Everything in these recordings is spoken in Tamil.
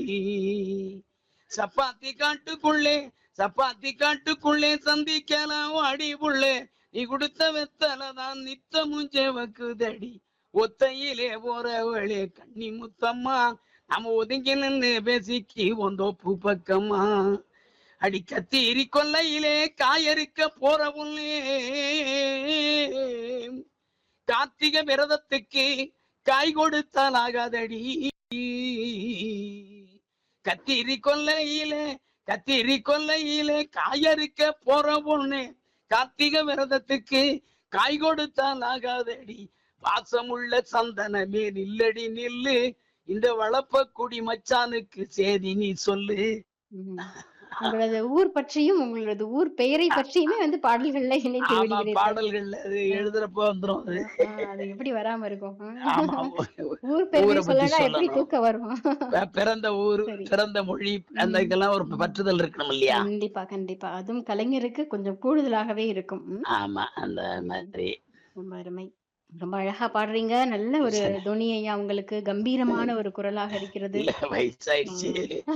சப்பாத்தி காட்டுக்குள்ளே சப்பாத்தி காட்டுக்குள்ளே சந்திக்கலாம் அடி புள்ளே நீ கொடுத்த வெத்தலை தான் நித்தமும் செவக்குதடி ஒத்தையிலே போறவளே கண்ணி முத்தம்மா நம்ம ஒதுங்கி நின்று பேசிக்கி வந்தோப்பு பக்கமா அடி கத்தீரி கொல்லையிலே காயறுக்க போற புள்ளே கார்த்திகை விரதத்துக்கு காய் கொடுத்தால் ஆகாதடி கத்திரி கொல்லையிலே கத்திரி கொல்லையிலே காயறுக்க போற பொண்ணு கார்த்திகை விரதத்துக்கு காய் கொடுத்தால் ஆகாதடி பாசமுள்ள சந்தனமே நில்லடி நில்லு இந்த வளப்ப குடி மச்சானுக்கு சேதி நீ சொல்லு ம். உங்களது ஊர் பற்றியும் உங்களது ஊர் பெயரை பற்றியுமே வந்து பாடல்கள்ல இணைத்து ஆமா விடுகிறீர்கள் பாடல்கள்ல அது எழுதுறப்ப வந்துரும் அது ஆ, அது எப்படி வராம இருக்கும் ஆ? ஆமா ஊர் பெயரை ஊரை பத்தி சொல்லலாம் எப்படி சொல்லணும். தூக்கம் வரும் பி- பிறந்த ஊர் சரி. பிறந்த மொழி அந்த ம். இதெல்லாம் ஒரு பற்றுதல் இருக்கணும் இல்லையா கண்டிப்பா கண்டிப்பா அதுவும் கலைஞருக்கு கொஞ்சம் கூடுதலாகவே இருக்கும் ம், ஆமா அந்த மாதிரி ரொம்ப அருமை ரொம்ப அழகா பாடுறீங்க நல்ல ஒரு சரி. தொனி ஐயா உங்களுக்கு கம்பீரமான ஒரு குரலாக இருக்கிறது இல்ல வயசாயிடுச்சு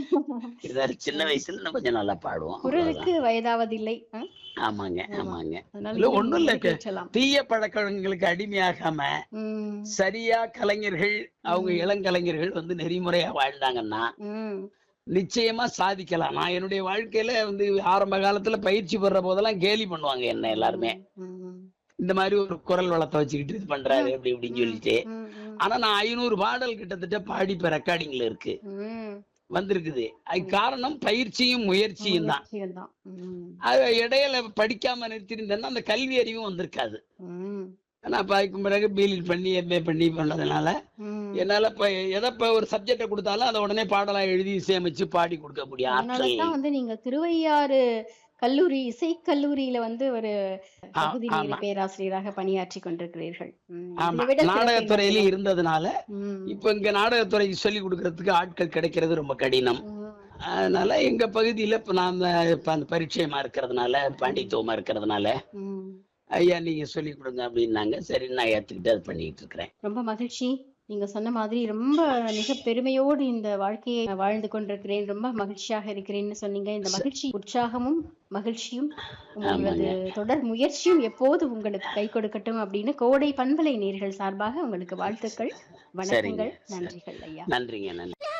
இதாரு சின்ன வயசுல இன்னும் கொஞ்சம் நல்லா பாடுவோம் அவ்வளவுதான். குரலுக்கு வயதாவதில்லை ஆ? ஆமாங்க ஆமா. ஆமாங்க அதனால இல்ல, நீங்க ஒண்ணும் இல்ல. கேட்கலாம். தீய பழக்கங்களுக்கு அடிமையாகாம ம், சரியா கலைஞர்கள் அவங்க ம். இளங்கலைஞர்கள் வந்து நெறிமுறையா வாழ்ந்தாங்கன்னா ம், நிச்சயமா சாதிக்கலாம் நான் என்னுடைய வாழ்க்கையில வந்து ஆரம்ப காலத்துல பயிற்சி பெற போதெல்லாம் கேலி பண்ணுவாங்க என்ன எல்லாருமே ம், ம், இந்த மாதிரி ஒரு குரல் வளத்தை வச்சுக்கிட்டு இது பண்றாரு அப்படி இப்படின்னு சொல்லிட்டு ம், ம், ஆனா நான் ஐநூறு பாடல் கிட்டத்தட்ட பாடி இப்ப ரெக்கார்டிங்ல இருக்கு ம். வந்திருக்குது அது காரணம் பயிற்சியும் முயற்சியும் தான் முயற்சிகள்தான். ம், அது இடையில படிக்காம நிறுத்திருந்தேன்னா அந்த கல்வி அறிவும் வந்திருக்காது ம், ஆனா அப்ப அதுக்கு பிறகு பிஎல் பண்ணி எம்ஏ பண்ணி பண்ணதுனால ம். என்னால இப்ப எதை இப்ப ஒரு சப்ஜெக்ட கொடுத்தாலும் அதை உடனே பாடலா எழுதி இசையமைச்சு பாடி கொடுக்கக்கூடிய ஆற்றல் அதனாலதான் வந்து நீங்க திருவையாறு கல்லூரி இசை கல்லூரியில வந்து ஒரு பகுதி நேர ஆமா. பேராசிரியராக பணியாற்றி கொண்டிருக்கிறீர்கள் ம், ஆமா இதை விட சிறப்பு நாடகத்துறையில என்ன? இருந்ததுனால ம், இப்ப இங்க நாடகத்துறைக்கு சொல்லி கொடுக்கறதுக்கு ஆட்கள் கிடைக்கிறது ரொம்ப கடினம் ம், அதனால எங்க பகுதியில இப்ப நான் இப்ப அந்த பரிச்சயமா இருக்கிறதுனால பாண்டித்துவமா இருக்கிறதுனால ம். ஐயா நீங்க சொல்லி கொடுங்க அப்படின்னாங்க சரி நான் ஏத்துக்கிட்டு அது பண்ணிட்டு இருக்கிறேன் ரொம்ப மகிழ்ச்சி நீங்க சொன்ன மாதிரி ரொம்ப மிக பெருமையோடு இந்த வாழ்க்கையை வாழ்ந்து கொண்டிருக்கிறேன் ரொம்ப மகிழ்ச்சியாக இருக்கிறேன்னு சொன்னீங்க இந்த மகிழ்ச்சி உற்சாகமும் மகிழ்ச்சியும் உங்களது தொடர் முயற்சியும் எப்போது உங்களுக்கு கை கொடுக்கட்டும் அப்படின்னு கோடை பண்பலை நேர்கள் சார்பாக உங்களுக்கு வாழ்த்துக்கள் வணக்கங்கள் சரி. நன்றிகள் ஐயா நன்றிங்க நன்றி